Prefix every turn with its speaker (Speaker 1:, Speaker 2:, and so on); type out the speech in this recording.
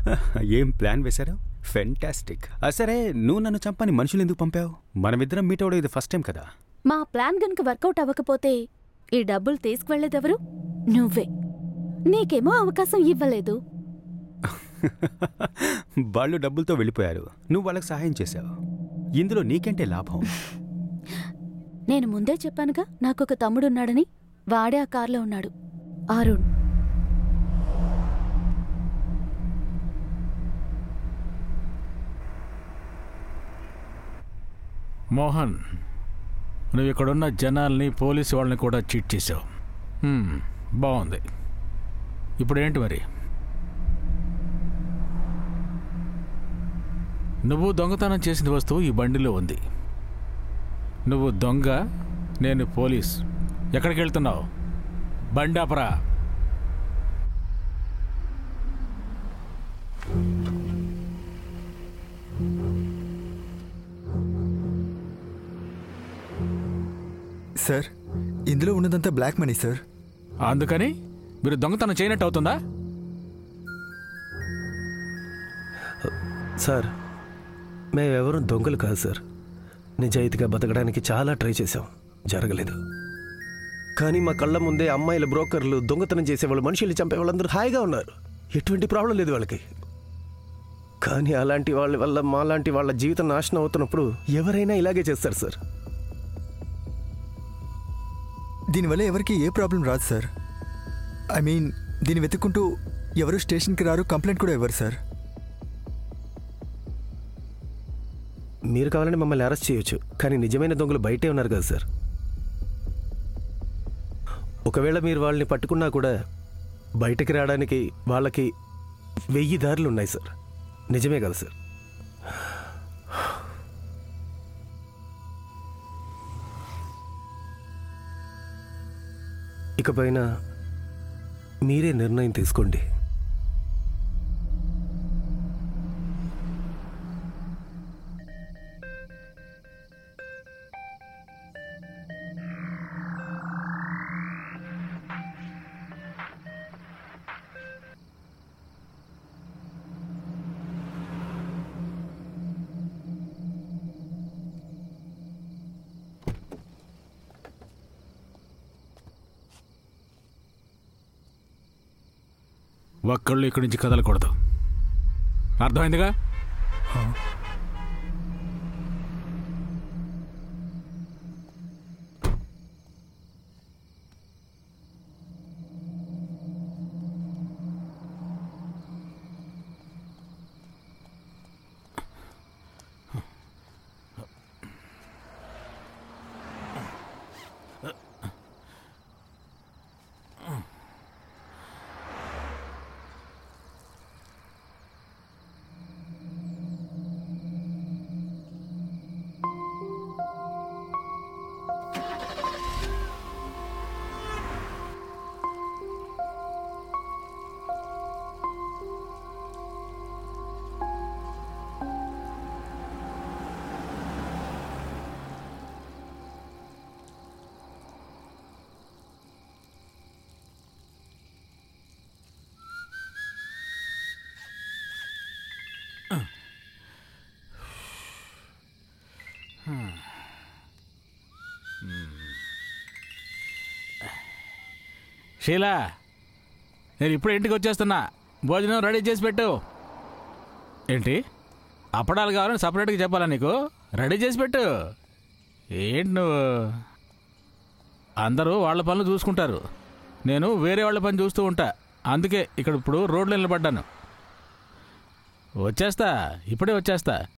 Speaker 1: ఏం ప్లాన్ వేశారు ఫెంటాస్టిక్ సరే నువ్వు నన్ను చంపని మనుషులు ఎందుకు పంపావు మనమిద్దరం మీట్ అవడం ఇది ఫస్ట్ టైం కదా
Speaker 2: మా ప్లాన్ గనుక వర్కౌట్ అవ్వకపోతే ఈ డబ్బులు తీసుకువెళ్లేదెవరు నువ్వే నీకేమో అవకాశం ఇవ్వలేదు
Speaker 1: వాళ్ళు డబ్బులతో వెళ్ళిపోయారు నువ్వు వాళ్ళకి సహాయం చేశావు ఇందులో నీకంటే లాభం
Speaker 2: నేను ముందే చెప్పానుగా నాకొక తమ్ముడున్నాడని వాడే ఆ కార్లో ఉన్నాడు అరుణ్
Speaker 3: మోహన్ నువ్వు ఇక్కడున్న జనాల్ని పోలీసు వాళ్ళని కూడా చీట్ చేసావు హ్మ్, బాగుంది ఇప్పుడు ఏంటి మరి నువ్వు దొంగతనం చేసిన వస్తువు ఈ బండిలో ఉంది నువ్వు దొంగ నేను పోలీస్ ఎక్కడికి వెళ్తున్నావు బండాపరా
Speaker 4: సార్ ఇందులో ఉన్నదంతా బ్లాక్ మనీ సార్
Speaker 3: అందుకని మీరు దొంగతనం చేయనట్టు అవుతుందా
Speaker 5: సార్ మేమెవరూ దొంగలు కాదు సార్ నిజాయితీగా బతకడానికి చాలా ట్రై చేశాం జరగలేదు కానీ మా కళ్ళ ముందే అమ్మాయిల బ్రోకర్లు దొంగతనం చేసేవాళ్ళు మనుషుల్ని చంపే వాళ్ళందరూ హాయిగా ఉన్నారు ఎటువంటి ప్రాబ్లం లేదు వాళ్ళకి కానీ అలాంటి వాళ్ళ వల్ల మాలాంటి వాళ్ళ జీవితం నాశనం అవుతున్నప్పుడు ఎవరైనా ఇలాగే చేస్తారు సార్
Speaker 4: దీనివల్ల ఎవరికి ఏ ప్రాబ్లం రాదు సార్ ఐ మీన్ దీన్ని వెతుక్కుంటూ ఎవరు స్టేషన్కి రారు కంప్లైంట్ కూడా ఇవ్వరు సార్
Speaker 5: మీరు కావాలంటే మమ్మల్ని అరెస్ట్ చేయొచ్చు కానీ నిజమైన దొంగలు బయటే ఉన్నారు కదా సార్ ఒకవేళ మీరు వాళ్ళని పట్టుకున్నా కూడా బయటకి రావడానికి వాళ్ళకి వెయ్యి దారులు ఉన్నాయి సార్ నిజమే కదా సార్ ఇకపైన మీరే నిర్ణయం తీసుకోండి
Speaker 3: ఒక్కళ్ళు ఇక్కడి నుంచి కదలకూడదు అర్థమైందిగా షీలా నేను ఇప్పుడు ఇంటికి వచ్చేస్తున్నా భోజనం రెడీ చేసి పెట్టు ఏంటి అప్పడాలు కావాలని సపరేట్గా చెప్పాలా నీకు రెడీ చేసి పెట్టు ఏంటి నువ్వు అందరూ వాళ్ళ పనులు చూసుకుంటారు నేను వేరే వాళ్ళ పని చూస్తూ ఉంటా అందుకే ఇక్కడ ఇప్పుడు రోడ్లో నిలబడ్డాను వచ్చేస్తా ఇప్పుడే వచ్చేస్తా